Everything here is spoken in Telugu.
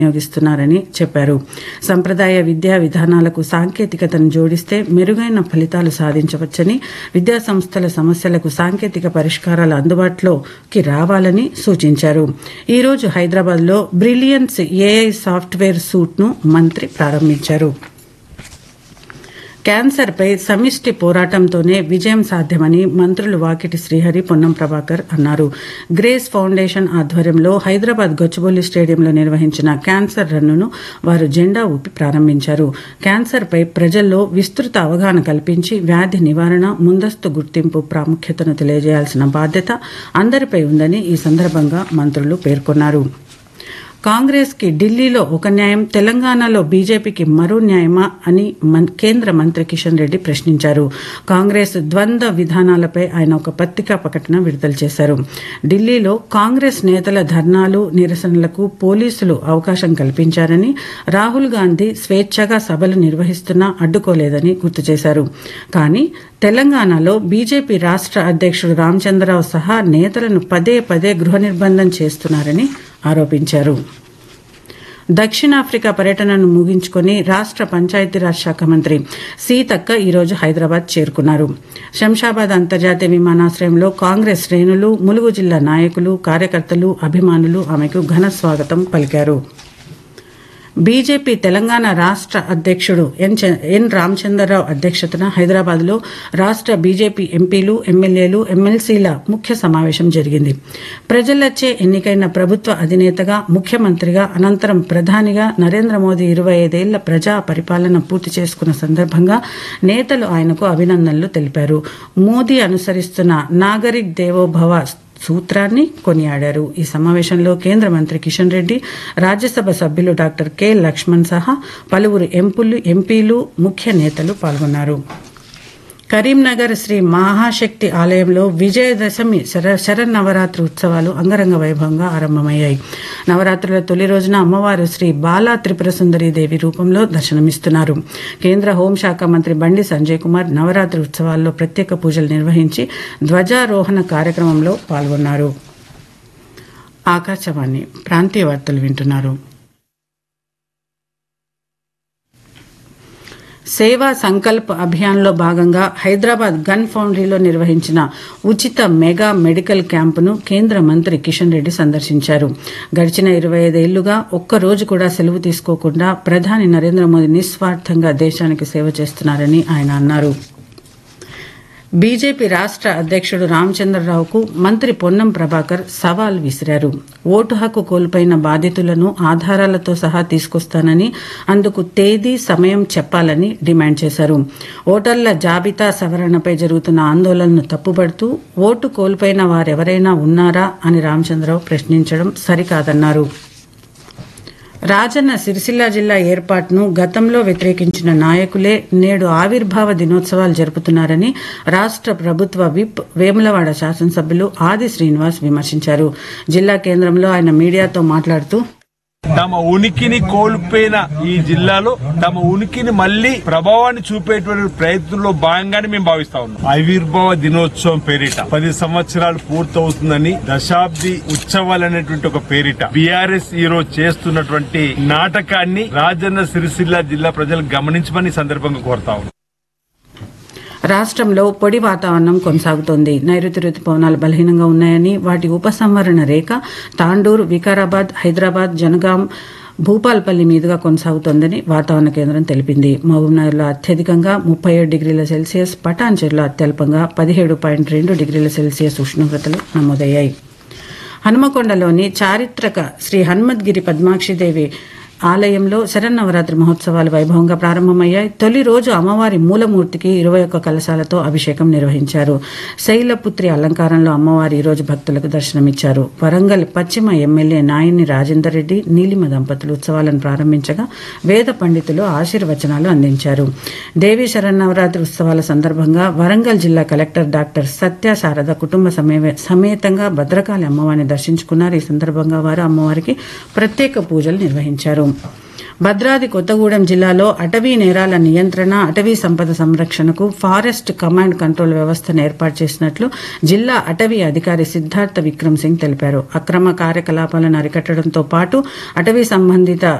వినియోగిస్తున్నారని చెప్పారు సంప్రదాయ విద్యా విధానాలకు సాంకేతికతను జోడిస్తే మెరుగైన ఫలితాలు సాధించవచ్చని విద్యా సంస్థల సమస్యలకు సాంకేతిక పరిష్కారాలు అందుబాటులోకి రావాలని సూచించారు ఈ రోజు హైదరాబాద్లో బ్రిలియన్స్ ఏఐ సాఫ్ట్వేర్ సూట్ను మంత్రి ప్రారంభించారు క్యాన్సర్పై సమిష్టి పోరాటంతోనే విజయం సాధ్యమని మంత్రులు వాకిటి శ్రీహరి పొన్నం ప్రభాకర్ అన్నారు గ్రేస్ ఫౌండేషన్ ఆధ్వర్యంలో హైదరాబాద్ గచ్చిబౌలి స్టేడియంలో నిర్వహించిన క్యాన్సర్ రన్నును వారు జెండా ఊపి ప్రారంభించారు క్యాన్సర్పై ప్రజల్లో విస్తృత అవగాహన కల్పించి వ్యాధి నివారణ ముందస్తు గుర్తింపు ప్రాముఖ్యతను తెలియజేయాల్సిన బాధ్యత అందరిపై ఉందని ఈ సందర్భంగా మంత్రులు పేర్కొన్నారు కాంగ్రెస్ కి ఢిల్లీలో ఒక న్యాయం తెలంగాణలో బీజేపీకి మరో న్యాయమా అని మన్- కేంద్ర మంత్రి కిషన్ రెడ్డి ప్రశ్నించారు కాంగ్రెస్ ద్వంద్వ విధానాలపై ఆయన ఒక పత్రికా ప్రకటన విడుదల చేశారు ఢిల్లీలో కాంగ్రెస్ నేతల ధర్నాలు నిరసనలకు పోలీసులు అవకాశం కల్పించారని రాహుల్ గాంధీ స్వేచ్ఛగా సభలు నిర్వహిస్తున్నా అడ్డుకోలేదని గుర్తు చేశారు కానీ తెలంగాణలో బీజేపీ రాష్ట్ర అధ్యక్షుడు రామచంద్రరావు సహా నేతలను పదే పదే గృహ నిర్బంధం చేస్తున్నారని ఆరోపించారు దక్షిణాఫ్రికా పర్యటనను ముగించుకొని రాష్ట్ర పంచాయతీరాజ్ శాఖ మంత్రి సీతక్క ఈరోజు హైదరాబాద్ చేరుకున్నారు శంషాబాద్ అంతర్జాతీయ విమానాశ్రయంలో కాంగ్రెస్ శ్రేణులు ములుగు జిల్లా నాయకులు కార్యకర్తలు అభిమానులు ఆమెకు ఘన స్వాగతం పలికారు బీజేపీ తెలంగాణ రాష్ట్ర అధ్యక్షుడు ఎన్ చ- ఎన్ రామచంద్రరావు అధ్యక్షతన హైదరాబాద్లో రాష్ట్ర బీజేపీ ఎంపీలు ఎమ్మెల్యేలు ఎమ్మెల్సీల ముఖ్య సమావేశం జరిగింది ప్రజలచే ఎన్నికైన ప్రభుత్వ అధినేతగా ముఖ్యమంత్రిగా అనంతరం ప్రధానిగా నరేంద్ర మోదీ ఇరవై ఐదేళ్ల ప్రజా పరిపాలన పూర్తి చేసుకున్న సందర్భంగా నేతలు ఆయనకు అభినందనలు తెలిపారు మోదీ అనుసరిస్తున్న నాగరిక్ దేవోభవ సూత్రాన్ని కొనియాడారు ఈ సమావేశంలో కేంద్ర మంత్రి కిషన్ రెడ్డి రాజ్యసభ సభ్యులు డాక్టర్ కె లక్ష్మణ్ సహా పలువురు ఎంపులు ఎంపీలు ముఖ్య నేతలు పాల్గొన్నారు కరీంనగర్ శ్రీ మహాశక్తి ఆలయంలో విజయదశమి శర శరన్నవరాత్రి ఉత్సవాలు అంగరంగ వైభవంగా ఆరంభమయ్యాయి నవరాత్రుల తొలి రోజున అమ్మవారు శ్రీ బాలా త్రిపుర సుందరి దేవి రూపంలో దర్శనమిస్తున్నారు కేంద్ర హోంశాఖ మంత్రి బండి సంజయ్ కుమార్ నవరాత్రి ఉత్సవాల్లో ప్రత్యేక పూజలు నిర్వహించి ధ్వజారోహణ కార్యక్రమంలో పాల్గొన్నారు ఆకాశవాణి ప్రాంతీయ వార్తలు వింటున్నారు సేవా సంకల్ప్ అభియాన్లో భాగంగా హైదరాబాద్ గన్ ఫౌండరీలో నిర్వహించిన ఉచిత మెగా మెడికల్ క్యాంపును కేంద్ర మంత్రి కిషన్ రెడ్డి సందర్శించారు గడిచిన ఇరవై ఐదేళ్లుగా ఒక్క రోజు కూడా సెలవు తీసుకోకుండా ప్రధాని నరేంద్ర మోదీ నిస్వార్థంగా దేశానికి సేవ చేస్తున్నారని ఆయన అన్నారు బీజేపీ రాష్ట్ర అధ్యక్షుడు రామచంద్రరావుకు మంత్రి పొన్నం ప్రభాకర్ సవాల్ విసిరారు ఓటు హక్కు కోల్పోయిన బాధితులను ఆధారాలతో సహా తీసుకొస్తానని అందుకు తేదీ సమయం చెప్పాలని డిమాండ్ చేశారు ఓటర్ల జాబితా సవరణపై జరుగుతున్న ఆందోళనను తప్పుపడుతూ ఓటు కోల్పోయిన వారెవరైనా ఉన్నారా అని రామచంద్రరావు ప్రశ్నించడం సరికాదన్నారు రాజన్న సిరిసిల్ల జిల్లా ఏర్పాటును గతంలో వ్యతిరేకించిన నాయకులే నేడు ఆవిర్భావ దినోత్సవాలు జరుపుతున్నారని రాష్ట్ర ప్రభుత్వ విప్ వేములవాడ శాసనసభ్యులు ఆది శ్రీనివాస్ విమర్శించారు జిల్లా కేంద్రంలో ఆయన మీడియాతో మాట్లాడుతూ తమ ఉనికిని కోల్పోయిన ఈ జిల్లాలో తమ ఉనికిని మళ్లీ ప్రభావాన్ని చూపేటువంటి ప్రయత్నంలో భాగంగానే మేము భావిస్తా ఉన్నాం ఆవిర్భావ దినోత్సవం పేరిట పది సంవత్సరాలు పూర్తవుతుందని దశాబ్ది ఉత్సవాలు అనేటువంటి ఒక పేరిట బీఆర్ఎస్ ఈ రోజు చేస్తున్నటువంటి నాటకాన్ని రాజన్న సిరిసిల్ల జిల్లా ప్రజలు గమనించమని ఈ సందర్భంగా కోరుతా ఉన్నాం రాష్ట్రంలో పొడి వాతావరణం కొనసాగుతోంది నైరుతి రుతుపవనాలు బలహీనంగా ఉన్నాయని వాటి ఉపసంహరణ రేఖ తాండూరు వికారాబాద్ హైదరాబాద్ జనగాం భూపాల్పల్లి మీదుగా కొనసాగుతోందని వాతావరణ కేంద్రం తెలిపింది మహబూబ్నగర్లో అత్యధికంగా ముప్పై ఏడు డిగ్రీల సెల్సియస్ పటాన్చెరులో అత్యల్పంగా పదిహేడు పాయింట్ రెండు డిగ్రీల సెల్సియస్ ఉష్ణోగ్రతలు నమోదయ్యాయి హనుమకొండలోని చారిత్రక శ్రీ హనుమద్గిరి పద్మాక్షిదేవి ఆలయంలో శరన్నవరాత్రి మహోత్సవాలు వైభవంగా ప్రారంభమయ్యాయి తొలి రోజు అమ్మవారి మూలమూర్తికి ఇరవై ఒక్క కలశాలతో అభిషేకం నిర్వహించారు శైలపుత్రి అలంకారంలో అమ్మవారి ఈ రోజు భక్తులకు దర్శనమిచ్చారు వరంగల్ పశ్చిమ ఎమ్మెల్యే నాయని రాజేందర్ రెడ్డి నీలిమ దంపతులు ఉత్సవాలను ప్రారంభించగా వేద పండితులు ఆశీర్వచనాలు అందించారు దేవీ శరన్నవరాత్రి ఉత్సవాల సందర్భంగా వరంగల్ జిల్లా కలెక్టర్ డాక్టర్ సత్య శారద కుటుంబ సమేవ- సమేతంగా భద్రకాళి అమ్మవారిని దర్శించుకున్నారు ఈ సందర్భంగా వారు అమ్మవారికి ప్రత్యేక పూజలు నిర్వహించారు భద్రాద్రి కొత్తగూడెం జిల్లాలో అటవీ నేరాల నియంత్రణ అటవీ సంపద సంరక్షణకు ఫారెస్ట్ కమాండ్ కంట్రోల్ వ్యవస్థను ఏర్పాటు చేసినట్లు జిల్లా అటవీ అధికారి సిద్ధార్థ విక్రమ్ సింగ్ తెలిపారు అక్రమ కార్యకలాపాలను అరికట్టడంతో పాటు అటవీ సంబంధిత